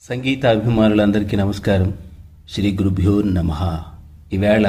సంగీత అభిమానులందరికీ నమస్కారం శ్రీ గురుభ్యో నమ ఈవేళ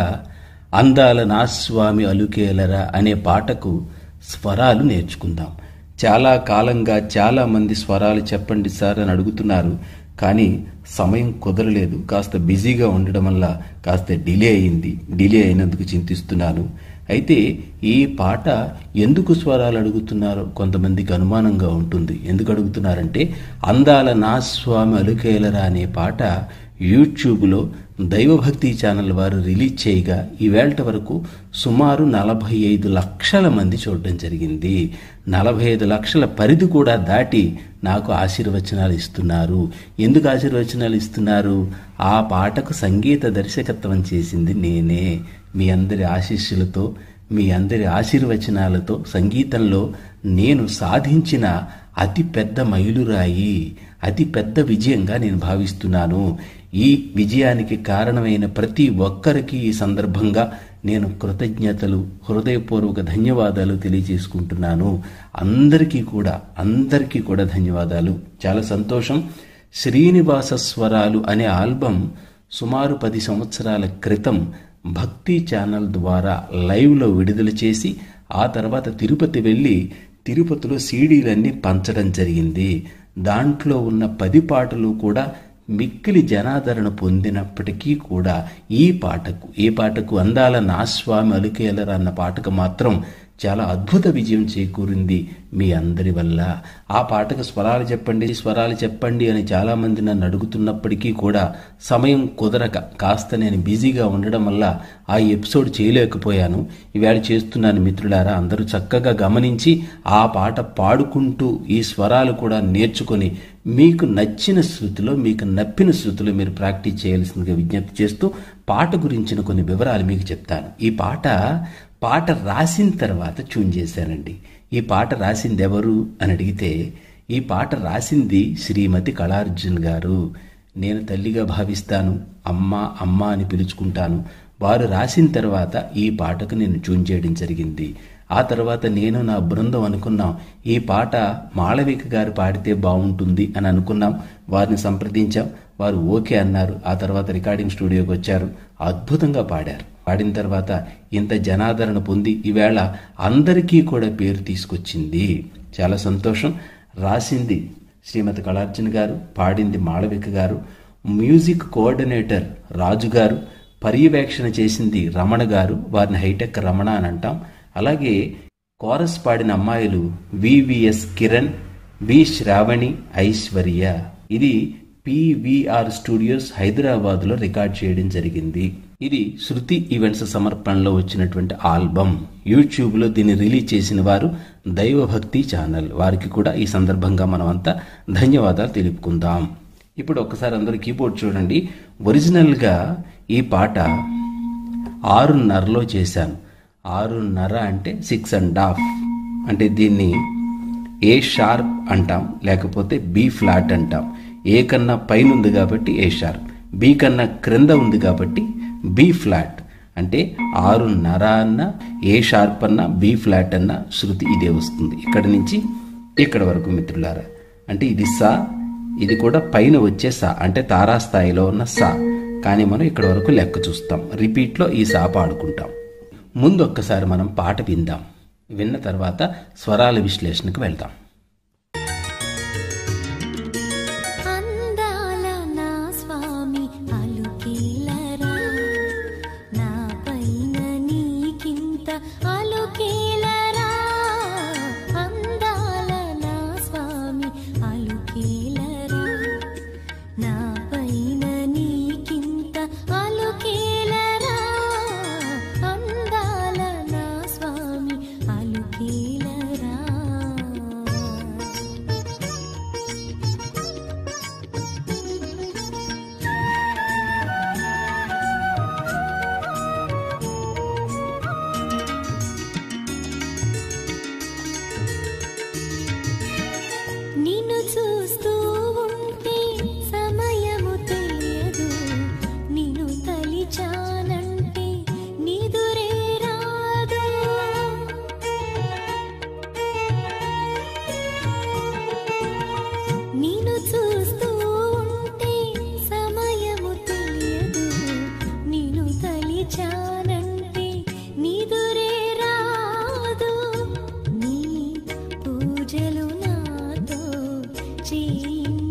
అందాల నాస్వామి అలుకేలరా అనే పాటకు స్వరాలు నేర్చుకుందాం చాలా కాలంగా చాలా మంది స్వరాలు చెప్పండి సార్ అని అడుగుతున్నారు కానీ సమయం కుదరలేదు కాస్త బిజీగా ఉండడం వల్ల కాస్త డిలే అయింది డిలే అయినందుకు చింతిస్తున్నాను అయితే ఈ పాట ఎందుకు స్వరాలు అడుగుతున్నారో కొంతమందికి అనుమానంగా ఉంటుంది ఎందుకు అడుగుతున్నారంటే అందాల నా స్వామి అలుకేలరా అనే పాట యూట్యూబ్లో దైవభక్తి ఛానల్ వారు రిలీజ్ చేయగా ఈవేళ వరకు సుమారు నలభై ఐదు లక్షల మంది చూడడం జరిగింది నలభై ఐదు లక్షల పరిధి కూడా దాటి నాకు ఆశీర్వచనాలు ఇస్తున్నారు ఎందుకు ఆశీర్వచనాలు ఇస్తున్నారు ఆ పాటకు సంగీత దర్శకత్వం చేసింది నేనే మీ అందరి ఆశీస్సులతో మీ అందరి ఆశీర్వచనాలతో సంగీతంలో నేను సాధించిన అతి పెద్ద మైలురాయి అతి పెద్ద విజయంగా నేను భావిస్తున్నాను ఈ విజయానికి కారణమైన ప్రతి ఒక్కరికి ఈ సందర్భంగా నేను కృతజ్ఞతలు హృదయపూర్వక ధన్యవాదాలు తెలియజేసుకుంటున్నాను అందరికీ కూడా అందరికీ కూడా ధన్యవాదాలు చాలా సంతోషం శ్రీనివాస స్వరాలు అనే ఆల్బం సుమారు పది సంవత్సరాల క్రితం భక్తి ఛానల్ ద్వారా లైవ్లో విడుదల చేసి ఆ తర్వాత తిరుపతి వెళ్ళి తిరుపతిలో సీడీలన్నీ పంచడం జరిగింది దాంట్లో ఉన్న పది పాటలు కూడా మిక్కిలి జనాదరణ పొందినప్పటికీ కూడా ఈ పాటకు ఈ పాటకు అందాల నాస్వామి అలుకేలరా అన్న పాటకు మాత్రం చాలా అద్భుత విజయం చేకూరింది మీ అందరి వల్ల ఆ పాటకు స్వరాలు చెప్పండి స్వరాలు చెప్పండి అని చాలామంది నన్ను అడుగుతున్నప్పటికీ కూడా సమయం కుదరక కాస్త నేను బిజీగా ఉండడం వల్ల ఆ ఎపిసోడ్ చేయలేకపోయాను ఈవేళ చేస్తున్నాను మిత్రులారా అందరూ చక్కగా గమనించి ఆ పాట పాడుకుంటూ ఈ స్వరాలు కూడా నేర్చుకొని మీకు నచ్చిన శృతిలో మీకు నప్పిన శృతిలో మీరు ప్రాక్టీస్ చేయాల్సిందిగా విజ్ఞప్తి చేస్తూ పాట గురించిన కొన్ని వివరాలు మీకు చెప్తాను ఈ పాట పాట రాసిన తర్వాత ట్యూన్ చేశానండి ఈ పాట రాసింది ఎవరు అని అడిగితే ఈ పాట రాసింది శ్రీమతి కళార్జున్ గారు నేను తల్లిగా భావిస్తాను అమ్మ అమ్మ అని పిలుచుకుంటాను వారు రాసిన తర్వాత ఈ పాటకు నేను ట్యూన్ చేయడం జరిగింది ఆ తర్వాత నేను నా బృందం అనుకున్నాం ఈ పాట మాళవిక గారు పాడితే బాగుంటుంది అని అనుకున్నాం వారిని సంప్రదించాం వారు ఓకే అన్నారు ఆ తర్వాత రికార్డింగ్ స్టూడియోకి వచ్చారు అద్భుతంగా పాడారు పాడిన తర్వాత ఇంత జనాదరణ పొంది ఈవేళ అందరికీ కూడా పేరు తీసుకొచ్చింది చాలా సంతోషం రాసింది శ్రీమతి కళార్జున గారు పాడింది మాళవిక గారు మ్యూజిక్ కోఆర్డినేటర్ రాజు గారు పర్యవేక్షణ చేసింది రమణ గారు వారిని హైటెక్ రమణ అని అంటాం అలాగే కోరస్ పాడిన అమ్మాయిలు వివిఎస్ కిరణ్ వి శ్రావణి ఐశ్వర్య ఇది పివిఆర్ స్టూడియోస్ హైదరాబాద్లో రికార్డ్ చేయడం జరిగింది ఇది శృతి ఈవెంట్స్ సమర్పణలో వచ్చినటువంటి ఆల్బమ్ యూట్యూబ్లో దీన్ని రిలీజ్ చేసిన వారు దైవభక్తి ఛానల్ వారికి కూడా ఈ సందర్భంగా మనమంతా ధన్యవాదాలు తెలుపుకుందాం ఇప్పుడు ఒక్కసారి అందరూ కీబోర్డ్ చూడండి ఒరిజినల్గా ఈ పాట ఆరున్నరలో చేశాను ఆరున్నర అంటే సిక్స్ అండ్ హాఫ్ అంటే దీన్ని ఏ షార్ప్ అంటాం లేకపోతే బి ఫ్లాట్ అంటాం ఏ కన్నా పైన ఉంది కాబట్టి ఏ షార్ప్ బి కన్నా క్రింద ఉంది కాబట్టి బి ఫ్లాట్ అంటే ఆరున్నర అన్న ఏ షార్ప్ అన్న బి ఫ్లాట్ అన్న శృతి ఇదే వస్తుంది ఇక్కడ నుంచి ఇక్కడ వరకు మిత్రులారా అంటే ఇది సా ఇది కూడా పైన వచ్చే సా అంటే తారాస్థాయిలో ఉన్న సా కానీ మనం ఇక్కడ వరకు లెక్క చూస్తాం రిపీట్లో ఈ సా పాడుకుంటాం ముందు ఒక్కసారి మనం పాట విందాం విన్న తర్వాత స్వరాల విశ్లేషణకు వెళ్దాం అందాల నా స్వామి అలుకేలరా నా పైన నీకింత అలుకేలరా అందాల నా స్వామి అలుకేలరా నా పైన నీకింత అలుకేలరా అందాల నా స్వామి అలుకేలరా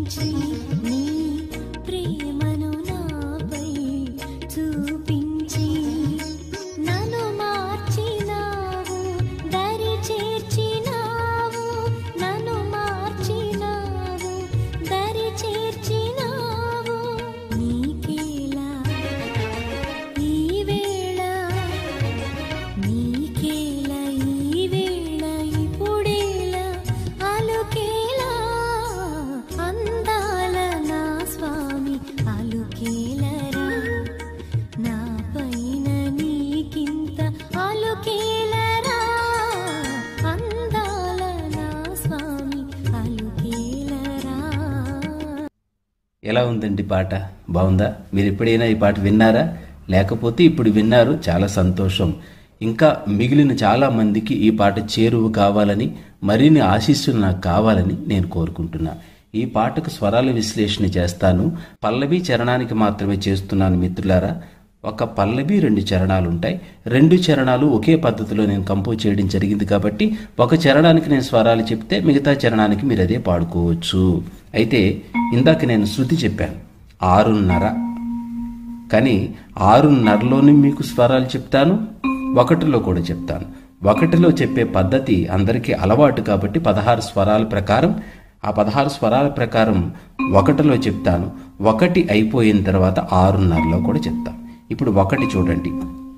చూపించి నీ ప్రేమను నాపై చూపించి నన్ను మార్చినావు దరి చేర్చినావు నన్ను మార్చినావు దరి చేర్చినావు నీకేలా ఈ వేళ నీకేలా ఈ వేళ ఇప్పుడేలా అలుకేలా అందాల నా స్వామి అలుకేలరా నా పైన నీకింత అలుకేలరా అందాల నా స్వామి అలుకేలరా ఎలా ఉందండి పాట బాగుందా మీరు ఎప్పుడైనా ఈ పాట విన్నారా లేకపోతే ఇప్పుడు విన్నారు చాలా సంతోషం ఇంకా మిగిలిన చాలా మందికి ఈ పాట చేరువు కావాలని మరిన్ని ఆశీస్సులు నాకు కావాలని నేను కోరుకుంటున్నా ఈ పాటకు స్వరాల విశ్లేషణ చేస్తాను పల్లవి చరణానికి మాత్రమే చేస్తున్నాను మిత్రులారా ఒక పల్లవి రెండు చరణాలు ఉంటాయి రెండు చరణాలు ఒకే పద్ధతిలో నేను కంపోజ్ చేయడం జరిగింది కాబట్టి ఒక చరణానికి నేను స్వరాలు చెప్తే మిగతా చరణానికి మీరు అదే పాడుకోవచ్చు అయితే ఇందాక నేను శృతి చెప్పాను ఆరున్నర కానీ ఆరున్నరలోని మీకు స్వరాలు చెప్తాను ఒకటిలో కూడా చెప్తాను ఒకటిలో చెప్పే పద్ధతి అందరికీ అలవాటు కాబట్టి పదహారు స్వరాల ప్రకారం ఆ పదహారు స్వరాల ప్రకారం ఒకటిలో చెప్తాను ఒకటి అయిపోయిన తర్వాత ఆరున్నరలో కూడా చెప్తాను ఇప్పుడు ఒకటి చూడండి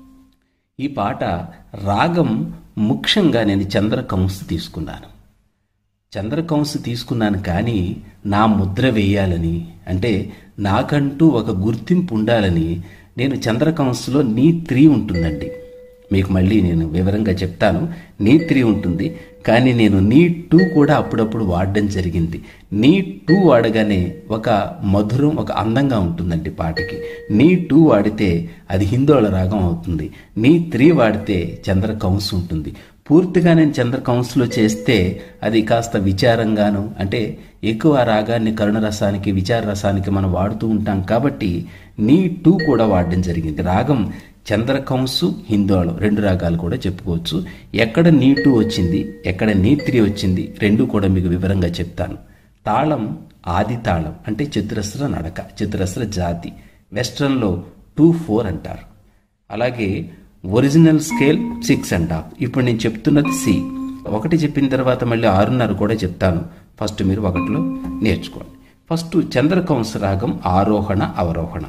ఈ పాట రాగం ముఖ్యంగా నేను చంద్రకంసు తీసుకున్నాను చంద్రకంసు తీసుకున్నాను కానీ నా ముద్ర వేయాలని అంటే నాకంటూ ఒక గుర్తింపు ఉండాలని నేను చంద్రకంసులో నీ త్రీ ఉంటుందండి మీకు మళ్ళీ నేను వివరంగా చెప్తాను నీ త్రీ ఉంటుంది కానీ నేను నీ టూ కూడా అప్పుడప్పుడు వాడడం జరిగింది నీ టూ వాడగానే ఒక మధురం ఒక అందంగా ఉంటుందండి పాటకి నీ టూ వాడితే అది హిందోళ రాగం అవుతుంది నీ త్రీ వాడితే చంద్రకంసు ఉంటుంది పూర్తిగా నేను చంద్రకంసులో చేస్తే అది కాస్త విచారంగాను అంటే ఎక్కువ ఆ రాగాన్ని కరుణరసానికి విచార రసానికి మనం వాడుతూ ఉంటాం కాబట్టి నీ టూ కూడా వాడడం జరిగింది రాగం చంద్రకంసు హిందోళం రెండు రాగాలు కూడా చెప్పుకోవచ్చు ఎక్కడ నీ టూ వచ్చింది ఎక్కడ నీ త్రీ వచ్చింది రెండు కూడా మీకు వివరంగా చెప్తాను తాళం ఆది తాళం అంటే చతురస్ర నడక చతురస్ర జాతి వెస్ట్రన్లో టూ ఫోర్ అంటారు అలాగే original scale six and half ఇప్పుడు నేను చెప్తున్నది సి ఒకటి చెప్పిన తర్వాత మళ్ళీ ఆరున్నర కూడా చెప్తాను ఫస్ట్ మీరు ఒకటిలో నేర్చుకోండి ఫస్ట్ చంద్రకంస రాగం ఆరోహణ అవరోహణ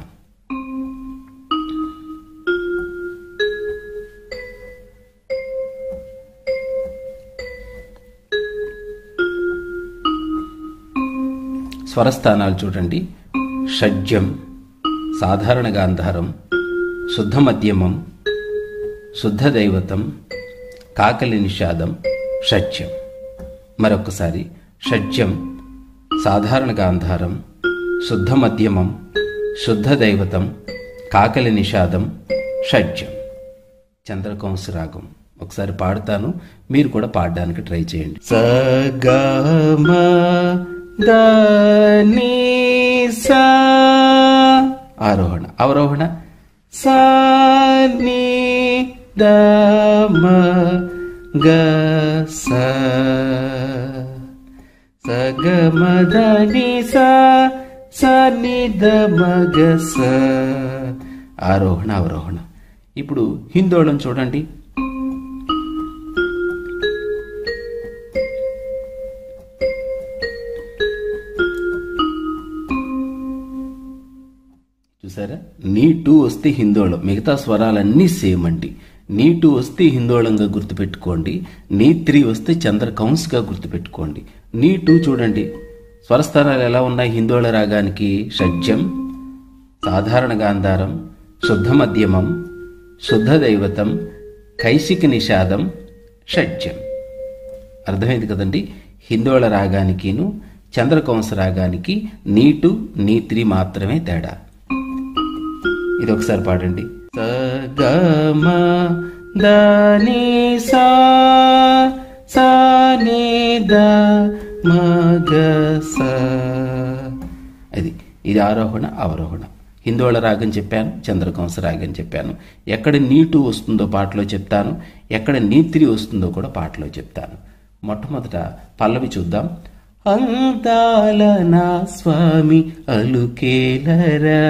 స్వరస్థానాలు చూడండి షడ్జం సాధారణ గాంధారం శుద్ధ మధ్యమం శుద్ధ దైవతం కాకలి నిషాదం షడ్జం మరొకసారి షడ్జం సాధారణ గాంధారం శుద్ధ మధ్యమం శుద్ధ దైవతం కాకలి నిషాదం షడ్జం చంద్రకంస రాగం ఒకసారి పాడుతాను మీరు కూడా పాడడానికి ట్రై చేయండి సగమ దని సా ఆరోహణ అవరోహణ సాని దమ గ స సగమ దని సా సని దమ గ స ఆరోహణ అవరోహణ ఇప్పుడు హిందోళం చూడండి చూసారా నీ టూ వస్తే హిందోళం మిగతా స్వరాలన్నీ సేమ్ అండి నీ టూ వస్తే హిందోళంగా గుర్తుపెట్టుకోండి నీ త్రీ వస్తే చంద్రకంస్గా గుర్తుపెట్టుకోండి నీ టూ చూడండి స్వరస్థానాలు ఎలా ఉన్నాయి హిందోళ రాగానికి షడ్జం సాధారణ గాంధారం శుద్ధ మధ్యమం శుద్ధ దైవతం కైశిక నిషాదం షడ్జం అర్థమైంది కదండి హిందోళ రాగానికిను చంద్రకంస రాగానికి నీటు నీ త్రీ మాత్రమే తేడా ఇది ఒకసారి పాడండి సగమ దాని సా సాని ద మగ స అది ఇది ఆరోహణ అవరోహణ హిందోళ రాగం చెప్పాను చంద్రకంస రాగం చెప్పాను ఎక్కడ నీటు వస్తుందో పాటలో చెప్తాను ఎక్కడ నీత్రి వస్తుందో కూడా పాటలో చెప్తాను మొట్టమొదట పల్లవి చూద్దాం అందాల నా స్వామి అలుకేలరా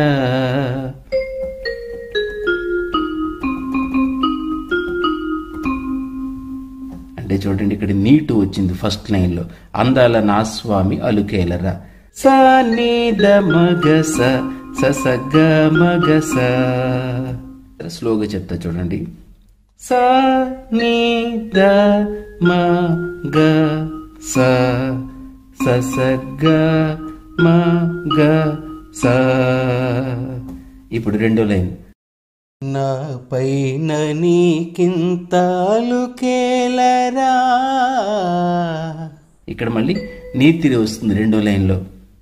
అంటే చూడండి ఇక్కడ నీటు వచ్చింది ఫస్ట్ లైన్ లో అందాల నా స్వామి అలుకేలరా సా నీ ద మగస స స గ మగస స్లోగా చెప్తా చూడండి సా నీ ద మ గ స స స గ మ గ స ఇప్పుడు రెండో లైన్ నా పైన నీకింతాలు కేలరా ఇక్కడ మళ్ళీ నీతిరి వస్తుంది రెండో లైన్లో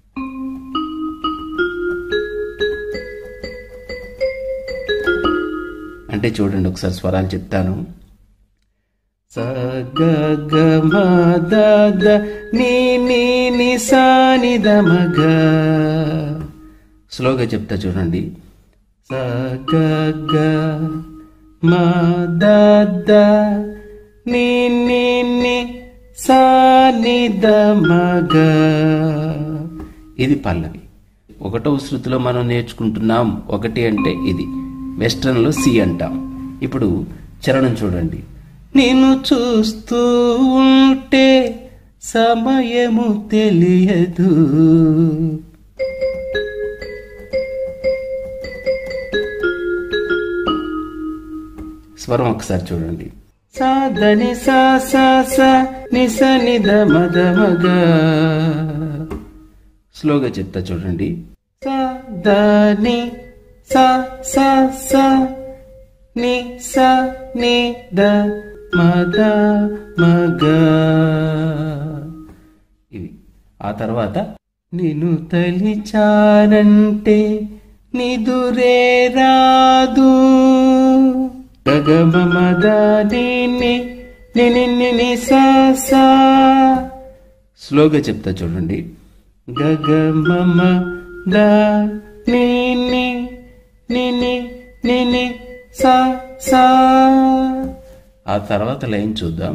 అంటే చూడండి ఒకసారి స్వరాలు చెప్తాను స గ గ మ ద ద నీ నీ ని సా ని ద మ గ స్లోగా చెప్తా చూడండి స గ గ మ ద ద నీ నీ ని సా ని ద మ గ ఇది పల్లవి ఒకటవ శృతిలో మనం నేర్చుకుంటున్నాం ఒకటి అంటే ఇది వెస్ట్రన్లో సి అంటాం ఇప్పుడు చరణం చూడండి నిన్ను చూస్తూ ఉంటే సమయము తెలియదు స్వరం ఒకసారి చూడండి సాధని సా సా సా నిస నిద మద మగ స్లోగా చెప్తా చూడండి సాధని సా సా సా ని సా ని ద మద మగ ఇవి ఆ తర్వాత నిన్ను తలిచానంటే నిదురే రాదు గగమమదాని నిని సా సా స్లోగా చెప్తా చూడండి గగమమ దా నిని నిని నిని సా సా ఆ తర్వాత లైన్ చూద్దాం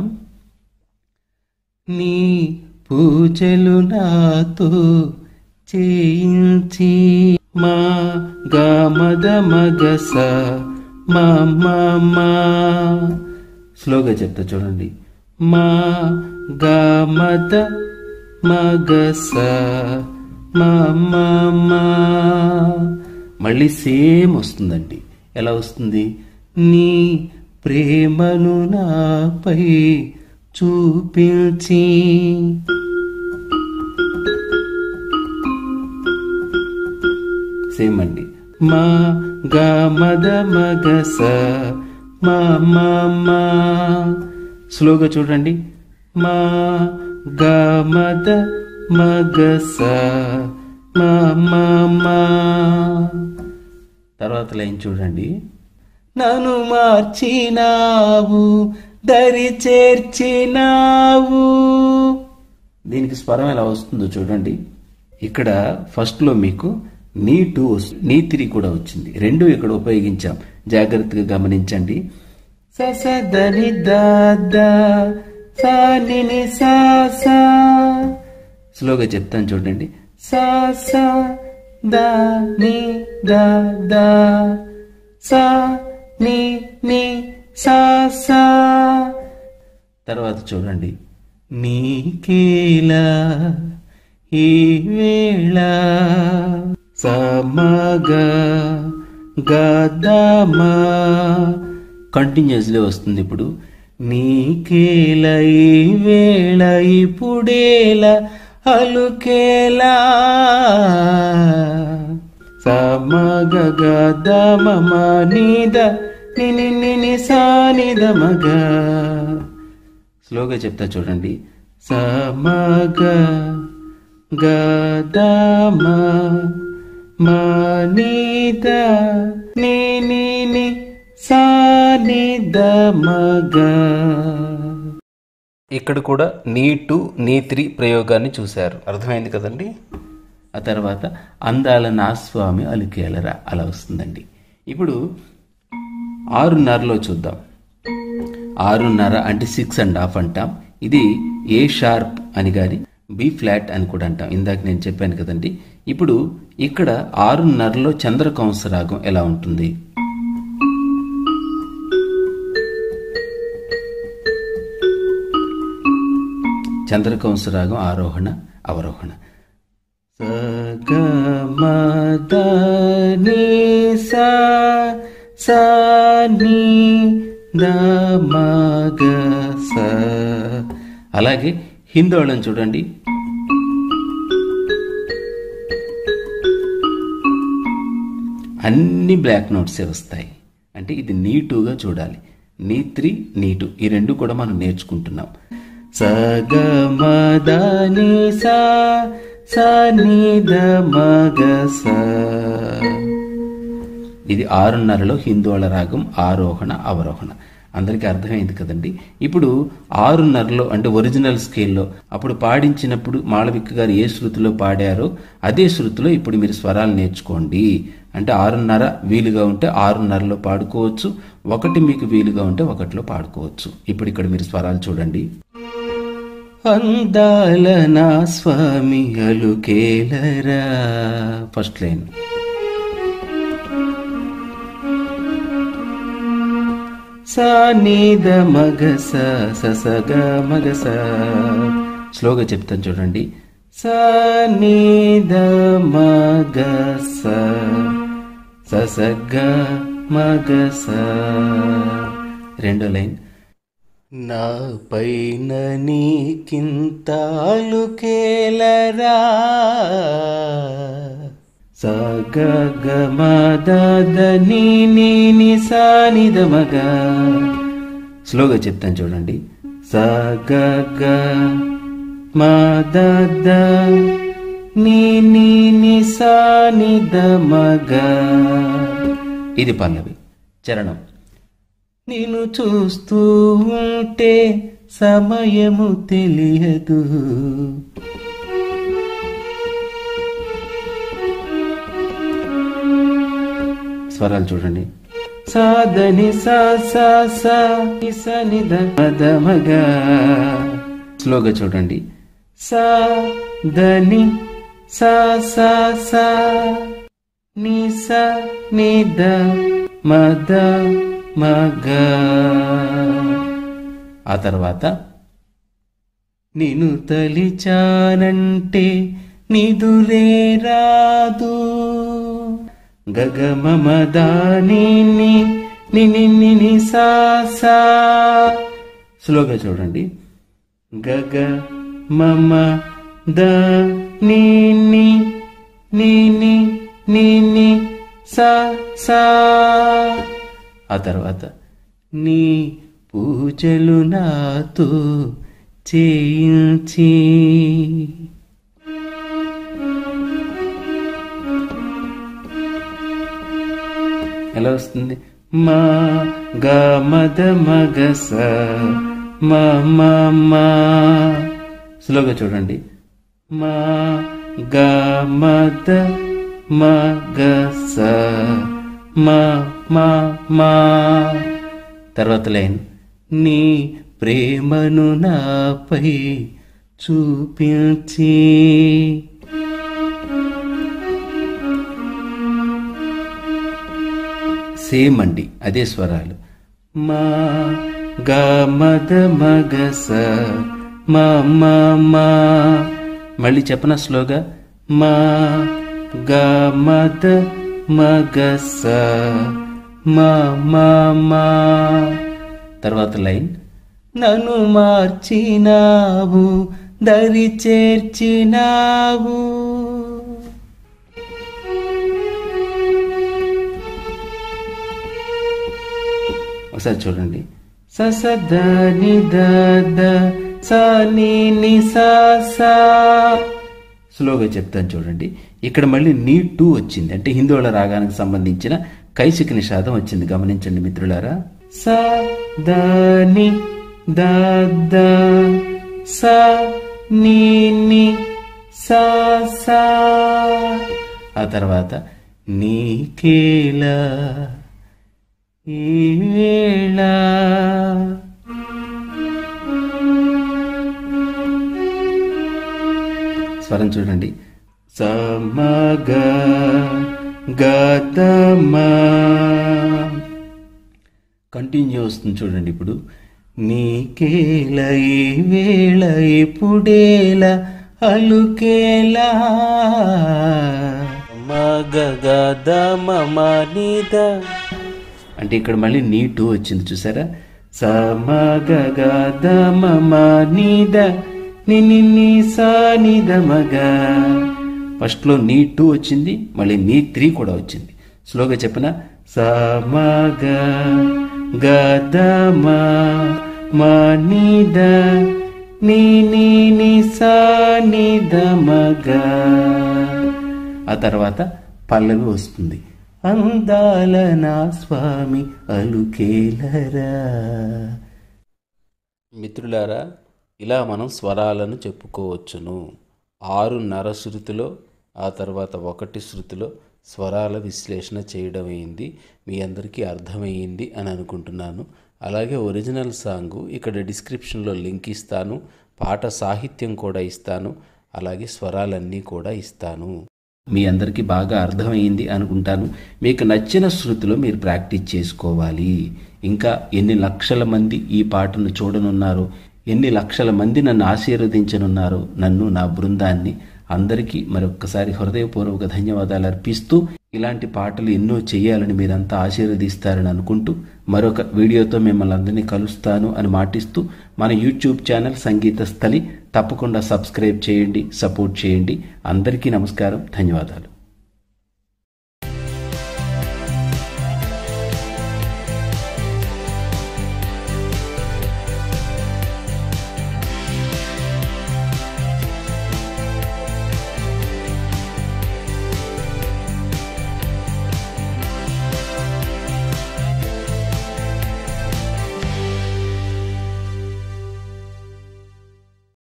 నీ పూజలు నాతో చేయించి మా గమద మగస మా మా మా స్లోగా చెప్తా చూడండి మా గమద మగస మా మా మా మళ్ళీ సేమ్ వస్తుందండి ఎలా వస్తుంది నీ ప్రేమను నాపై చూపించి సేమ్ అండి మా గా మద మగస మా మా మా స్లోగా చూడండి మా గా మద మగస మా మా మా తర్వాత లైన్ చూడండి నన్ను మార్చినావు దరి చేర్చినావు దీనికి స్వరం ఎలా వస్తుందో చూడండి ఇక్కడ ఫస్ట్లో మీకు నీ టూ నీ త్రీ కూడా వచ్చింది రెండు ఇక్కడ ఉపయోగించాం జాగ్రత్తగా గమనించండి స స దని దా సా ని ని సా సా స్లోగా చెప్తాను చూడండి సా సా దా ని దా దా సా ని ని సా సా తర్వాత చూడండి నీకేలా ఈ వేళ సమగ గదమా కంటిన్యూస్లీ వస్తుంది ఇప్పుడు నీకేల ఈ వేళ ఇప్పుడేల అలుకేలా సమగ గదమ నీద నిని నిని సానిద మగ స్లోగా చెప్తా చూడండి సమగ గదమ మానిద ని ని ని సానిద మగ ఇక్కడ కూడా నీ టు నీ త్రీ ప్రయోగాన్ని చూశారు అర్థమైంది కదండి ఆ తర్వాత అందాల నా స్వామి అలికేలరా అలా వస్తుందండి ఇప్పుడు ఆరున్నరలో చూద్దాం ఆరున్నర అంటే సిక్స్ అండ్ హాఫ్ అంటాం ఇది ఏ షార్ప్ అని కానీ బి ఫ్లాట్ అని కూడా అంటాం ఇందాక నేను చెప్పాను కదండి ఇప్పుడు ఇక్కడ ఆరున్నరలో చంద్రకంస రాగం ఎలా ఉంటుంది చంద్రకంస రాగం ఆరోహణ అవరోహణ సగమదని సా సా ని ద మగ స అలాగే హిందోళం చూడండి అన్ని బ్లాక్ నోట్సే వస్తాయి అంటే ఇది నీటుగా చూడాలి నీ త్రీ నీటు ఈ రెండు కూడా మనం నేర్చుకుంటున్నాం సగమదని సా సా ని ద మగ స ఇది ఆరున్నరలో హిందోళ రాగం ఆరోహణ అవరోహణ అందరికీ అర్థమైంది కదండి ఇప్పుడు ఆరున్నరలో అంటే ఒరిజినల్ స్కేల్లో అప్పుడు పాడించినప్పుడు మాళవిక గారు ఏ శృతిలో పాడారో అదే శృతిలో ఇప్పుడు మీరు స్వరాలు నేర్చుకోండి అంటే ఆరున్నర వీలుగా ఉంటే ఆరున్నరలో పాడుకోవచ్చు ఒకటి మీకు వీలుగా ఉంటే ఒకటిలో పాడుకోవచ్చు ఇప్పుడు ఇక్కడ మీరు స్వరాలు చూడండి అందాల నా స్వామి అలుకేలరా ఫస్ట్ లైన్ సా నీద మగ స స స గ మగ స స్లోగా చెప్తాను చూడండి సా నీద మగ స స స గ మగ స రెండో లైన్ నా పైన నీకింతాలుకేలరా సగ గ మద ద నీ నీ ని సా ని ద మగ స్లోగా చెప్తాను చూడండి సగ గ మద ద నీ నీ ని సా ని ద మగ ఇది పల్లవి చరణం నేను చూస్తూ ఉంటే సమయము తెలియదు స్వరాలు చూడండి సాదని సా సా సా ని సా ని ద మద మగ స్లోగా చూడండి సా దని సా సా సా ని సా ని ద మద మగ ఆ తర్వాత నిన్ను తలిచానంటే నిదురే రాదు గగమమదాని నిని నిని సా సా స్లోగా చూడండి గగ మమ ద ని ని ని ని ని ని సా సా ఆ తర్వాత నీ పూజలు నాతో చేయించి ఎలా వస్తుంది మా గ మద మగ స మా మా మా స్లోగా చూడండి మా గ మద మగ స మా మా మా తర్వాత లైన్ నీ ప్రేమను నాపై చూపించి సేమ్ అండి అదే స్వరాలు మా గ మద మగ స మా మా మా మళ్ళీ చెప్పన స్లోగా మా గ మద మగ స మా మా మా తర్వాత లైన్ నన్ను మార్చినావు దరి చేర్చినావు ఒకసారి చూడండి స స ద ని ద ద స ని ని స స స్లోగా చెప్తాను చూడండి ఇక్కడ మళ్ళీ నీ టూ వచ్చింది అంటే హిందోళ రాగానికి సంబంధించిన కైసిక నిషాదం వచ్చింది గమనించండి మిత్రులారా స ద ని ద ద స ని ని స స ఆ తర్వాత నీకేలా ఈ వేళ స్వరం చూడండి సమగ గతమా కంటిన్యూ వస్తుంది చూడండి ఇప్పుడు నీకేల ఈ వేళ ఇప్పుడేల అలుకేలా మగగద మమనిద అంటే ఇక్కడ మళ్ళీ నీ టూ వచ్చింది చూసారా సమగగద మమనిద నిని నీ సానిద మగ ఫస్ట్లో నీ టూ వచ్చింది మళ్ళీ నీ త్రీ కూడా వచ్చింది స్లోగా చెప్పిన సమగ గదమ మనిద నీ నీ ని సానిద మగ ఆ తర్వాత పల్లవి వస్తుంది అందాల నా స్వామి అలుకేలరా మిత్రులారా ఇలా మనం స్వరాలను చెప్పుకోవచ్చును ఆరున్నర శృతిలో ఆ తర్వాత ఒకటి శృతిలో స్వరాల విశ్లేషణ చేయడం అయింది మీ అందరికీ అర్థమయ్యింది అని అనుకుంటున్నాను అలాగే ఒరిజినల్ సాంగు ఇక్కడ డిస్క్రిప్షన్లో లింక్ ఇస్తాను పాట సాహిత్యం కూడా ఇస్తాను అలాగే స్వరాలన్నీ కూడా ఇస్తాను మీ అందరికీ బాగా అర్థమైంది అనుకుంటాను మీకు నచ్చిన శృతిలో మీరు ప్రాక్టీస్ చేసుకోవాలి ఇంకా ఎన్ని లక్షల మంది ఈ పాటను చూడనున్నారో ఎన్ని లక్షల మంది నన్ను ఆశీర్వదించనున్నారో నన్ను నా బృందాన్ని అందరికీ మరొక్కసారి హృదయపూర్వక ధన్యవాదాలు అర్పిస్తూ ఇలాంటి పాటలు ఎన్నో చేయాలని మీరంతా ఆశీర్వదిస్తారని అనుకుంటూ మరొక వీడియోతో మిమ్మల్ని అందరినీ కలుస్తాను అని మాటిస్తూ మన యూట్యూబ్ ఛానల్ సంగీత స్థలి తప్పకుండా సబ్స్క్రైబ్ చేయండి సపోర్ట్ చేయండి అందరికీ నమస్కారం ధన్యవాదాలు